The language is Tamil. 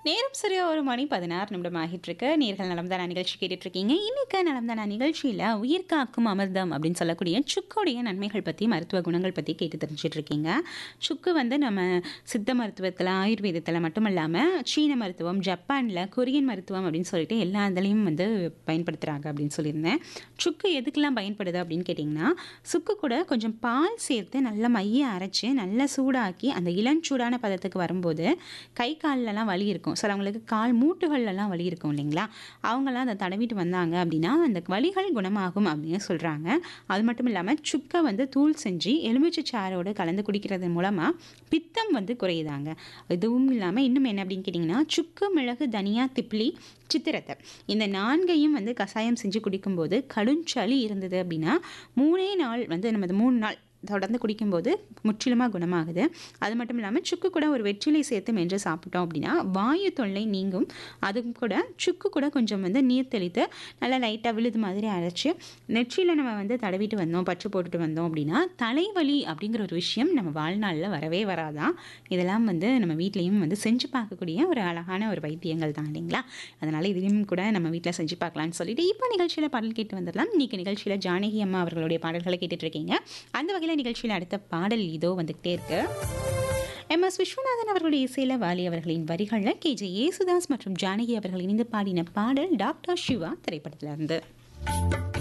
நேரம் சரியா ஒரு மணி பதினாறு நிமிடம் ஆகிட்டு இருக்கு நேர்கள் நலம்தானா நிகழ்ச்சி கேட்டுட்டு இருக்கீங்க இன்னைக்கு நலம்தானா நிகழ்ச்சியில உயிர் காக்கும் அமிர்தம் அப்படின்னு சொல்லக்கூடிய சுக்குடைய நன்மைகள் பத்தி மருத்துவ குணங்கள் பத்தி கேட்டு தெரிஞ்சிட்டு இருக்கீங்க சுக்கு வந்து நம்ம சித்த மருத்துவத்தில் ஆயுர்வேதத்தில் மட்டும் இல்லாமல் சீன மருத்துவம் ஜப்பானில் கொரியன் மருத்துவம் அப்படின்னு சொல்லிட்டு எல்லா இதுலேயும் வந்து பயன்படுத்துகிறாங்க அப்படின்னு சொல்லியிருந்தேன் சுக்கு எதுக்கெல்லாம் பயன்படுது அப்படின்னு கேட்டிங்கன்னா சுக்கு கூட கொஞ்சம் பால் சேர்த்து நல்லா மைய அரைச்சி நல்லா சூடாக்கி அந்த இளஞ்சூடான பதத்துக்கு வரும்போது கை கால்லலாம் வலி இருக்கும் சிலவங்களுக்கு கால் மூட்டுகள்லாம் வலி இருக்கும் இல்லைங்களா அவங்களாம் அதை தடவிட்டு வந்தாங்க அப்படின்னா அந்த வலிகள் குணமாகும் அப்படின்னு சொல்கிறாங்க அது மட்டும் இல்லாமல் சுக்கை வந்து தூள் செஞ்சு எலுமிச்சை சாரோடு கலந்து குடிக்கிறது மூலமாக பித்தம் வந்து குறையுதாங்க இதுவும் இல்லாமல் இன்னும் என்ன அப்படின்னு கேட்டிங்கன்னா சுக்கு மிளகு தனியா திப்ளி சித்திரத்தை இந்த நான்கையும் வந்து கஷாயம் செஞ்சு குடிக்கும்போது கடுஞ்சளி இருந்தது அப்படின்னா மூணே நாள் வந்து நம்ம அது மூணு நாள் தொடர்ந்து குடிக்கும்போது முற்றிலுமாக குணமாகுது அது மட்டும் இல்லாமல் சுக்கு கூட ஒரு வெற்றிலை சேர்த்து மென்று சாப்பிட்டோம் அப்படின்னா வாயு தொல்லை நீங்கும் அதுவும் கூட சுக்கு கூட கொஞ்சம் வந்து நீர் தெளித்து நல்லா லைட்டாக விழுது மாதிரி அரைச்சி நெற்றியில் நம்ம வந்து தடவிட்டு வந்தோம் பற்று போட்டுட்டு வந்தோம் அப்படின்னா தலைவலி அப்படிங்கிற ஒரு விஷயம் நம்ம வாழ்நாளில் வரவே வராதான் இதெல்லாம் வந்து நம்ம வீட்லேயும் வந்து செஞ்சு பார்க்கக்கூடிய ஒரு அழகான ஒரு வைத்தியங்கள் தான் இல்லைங்களா அதனால் இதையும் கூட நம்ம வீட்டில் செஞ்சு பார்க்கலாம்னு சொல்லிட்டு இப்போ நிகழ்ச்சியில் பாடல் கேட்டு வந்துடலாம் இன்னைக்கு நிகழ்ச்சியில் ஜானகி அம்மா அவர்களுடைய பாடல்களை கேட்டுட்டு இருக்கீங்க அந்த வகையில் நிகழ்ச்சியில் அடுத்த பாடல் இதோ வந்துகிட்டே இருக்கு எம் எஸ் விஸ்வநாதன் அவர்களுடைய இசையில வாலி அவர்களின் வரிகளில் கே ஜே ஏசுதாஸ் மற்றும் ஜானகி அவர்கள் இணைந்து பாடின பாடல் டாக்டர் சிவா திரைப்படத்துல இருந்து